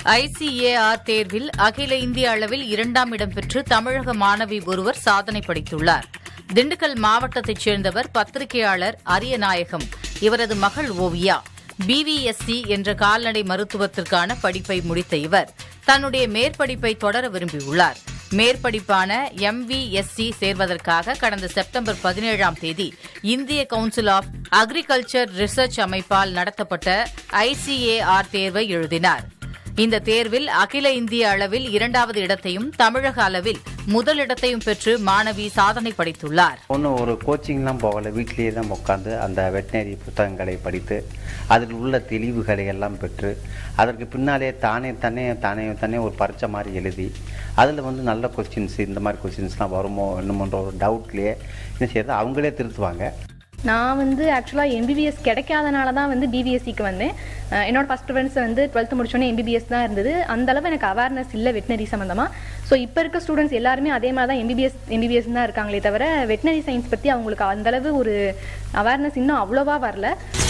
ICAR தேர்வில் அகில இந்திய அளவில் இரண்டாம் இடம் பெற்று தமிழக மாணவி ஒருவர் சாதனை படைத்துள்ளார் திண்டுக்கல் மாவட்டத்தைச் சேர்ந்தவர் பத்திரிகையாளர் அரியநாயகம் இவரது மகள் ஓவியா பிவிஎஸ்சி என்ற கால்நடை மருத்துவத்திற்கான படிப்பை முடித்த இவர் தன்னுடைய மேற்படிப்பை தொடர விரும்பியுள்ளார் மேற்படிப்பான எம்விஎஸ்சி சேர்வதற்காக கடந்த செப்டம்பர் பதினேழாம் தேதி இந்திய கவுன்சில் ஆஃப் அக்ரிகல்ச்சர் ரிசர்ச் அமைப்பால் நடத்தப்பட்ட ஐசிஏஆர் தேர்வை எழுதினார் இந்த தேர்வில் அகில இந்திய அளவில் இரண்டாவது இடத்தையும் தமிழக அளவில் முதலிடத்தையும் பெற்று மாணவி சாதனை படைத்துள்ளார் ஒன்றும் ஒரு கோச்சிங்லாம் போகலை வீட்டிலேயே தான் உட்காந்து அந்த வெட்டினரி புத்தகங்களை படித்து அதில் உள்ள தெளிவுகளை எல்லாம் பெற்று அதற்கு பின்னாலே தானே தானே தானே தானே ஒரு பரீட்சை மாதிரி எழுதி அதில் வந்து நல்ல கொஸ்டின்ஸ் இந்த மாதிரி கொஸ்டின்ஸ்லாம் வருமோ என்னமோன்ற ஒரு டவுட்லேயே என்ன செய்யறது அவங்களே திருத்துவாங்க நான் வந்து ஆக்சுவலாக எம்பிபிஎஸ் கிடைக்காதனால தான் வந்து பிபிஎஸ்சிக்கு வந்தேன் அஹ் என்னோட ஃபஸ்ட் ப்ரிஃபரன்ஸ் வந்து டுவெல்த்து முடிச்சோன்னே எம்பிபிஎஸ் தான் இருந்தது அந்த அளவு எனக்கு அவேர்னஸ் இல்லை வெட்டினரி சம்மந்தமாக ஸோ இப்போ இருக்க ஸ்டூடெண்ட்ஸ் எல்லாருமே அதே மாதிரி தான் எம்பிபிஎஸ் எம்பிபிஎஸ் தான் இருக்காங்களே தவிர வெட்டினரி சயின்ஸ் பற்றி அவங்களுக்கு அந்த அளவு ஒரு அவேர்னஸ் இன்னும் அவ்வளோவா வரல